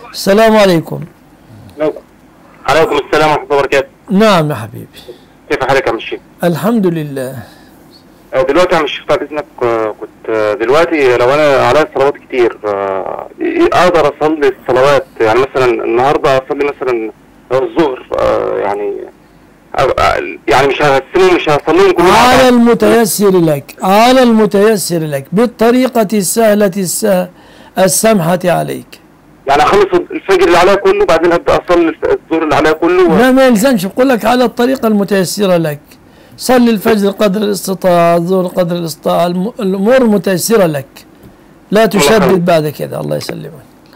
السلام عليكم عليكم السلام ورحمه الله وبركاته نعم يا حبيبي كيف حالك يا عم الشيخ الحمد لله آه، دلوقتي يا عم الشيخ بعد اذنك آه، كنت آه، دلوقتي لو انا عليا صلوات كتير آه، إيه اقدر اصلي الصلوات يعني مثلا النهارده اصلي مثلا الظهر آه، يعني أو- آه، يعني مش هقسمهم مش هصليهم كلهم مع على بعض. المتيسر لك على المتيسر لك بالطريقة السهلة السه- السمحة عليك يعني اخلص الفجر اللي عليا كله بعدين ابدا اصلي الف- الظهر اللي عليا كله و... لا ما يلزمش بقول لك على الطريقة المتيسرة لك صلي الفجر قدر الاستطاعة الظهر قدر الاستطاعة الم- الأمور متيسرة لك لا يخليك. تشدد بعد كده الله يسلمك